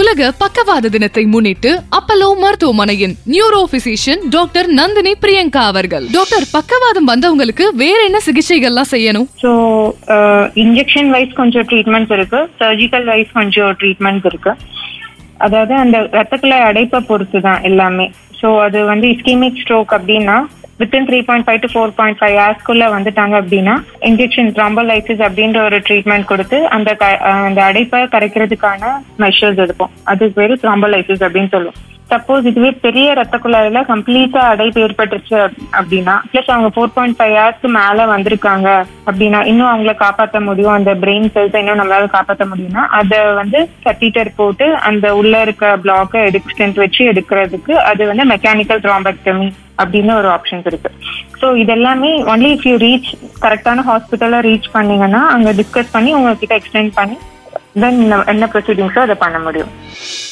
உலக பக்கவாத தினத்தை முன்னிட்டு அப்பலோ மருத்துவமனையின் neuro physician doctor Nandini Priyanka அவர்கள் டாக்டர் பக்கவாதம் வந்தவங்களுக்கு வேற என்ன சிகிச்சைகள்லாம் செய்யணும் ஸோ இன்ஜெக்ஷன் வைஸ் கொஞ்சம் ட்ரீட்மெண்ட்ஸ் இருக்கு சர்ஜிக்கல் வைஸ் கொஞ்சம் ட்ரீட்மெண்ட்ஸ் இருக்கு அதாவது அந்த ரத்தக்குள்ள அடைப்பை பொறுத்து தான் எல்லாமே ஸோ அது வந்து இஸ்கீமிக் ஸ்ட்ரோக் அப்படின்னா within three point five to four point five ஹவர்ஸ்க்குள்ள வந்துட்டாங்க அப்படின்னா இன்ஜெக்ஷன் த்ராம்போலைசிஸ் அப்படின்ற ஒரு ட்ரீட்மெண்ட் கொடுத்து அந்த க- அஹ் அந்த அடைப்பை கரைக்கிறதுக்கான மெஷர்ஸ் எடுப்போம் அது பேரு த்ராம்போலைசிஸ் அப்படின்னு சொல்லுவோம் சப்போஸ் இதுவே பெரிய ரத்த குழாயில கம்ப்ளீட்டா அடைப்பு ஏற்பட்டுருச்சு அப்~ அப்படின்னா பிளஸ் அவங்க ஃபோர் பாயிண்ட் ஃபைவ் ஹவர்ஸ்க்கு மேல வந்திருக்காங்க அப்படின்னா இன்னும் அவங்கள காப்பாற்ற முடியும் அந்த பிரெயின் செல்ஸ் இன்னும் நம்மளால காப்பாற்ற முடியும்னா அதை வந்து கத்தீட்டர் போட்டு அந்த உள்ள இருக்க பிளாக்கை எக்ஸ்டென்ட் வச்சு எடுக்கிறதுக்கு அது வந்து மெக்கானிக்கல் த்ராம்பெக்டமி அப்படின்னு ஒரு ஆப்ஷன்ஸ் இருக்கு ஸோ இதெல்லாமே ஒன்லி இஃப் யூ ரீச் கரெக்டான ஹாஸ்பிட்டலை ரீச் பண்ணீங்கன்னா அங்க டிஸ்கஸ் பண்ணி உங்ககிட்ட எக்ஸ்டெண்ட் பண்ணி தென் என்ன ப்ரொசீடிங்ஸோ அதை பண்ண முடியும்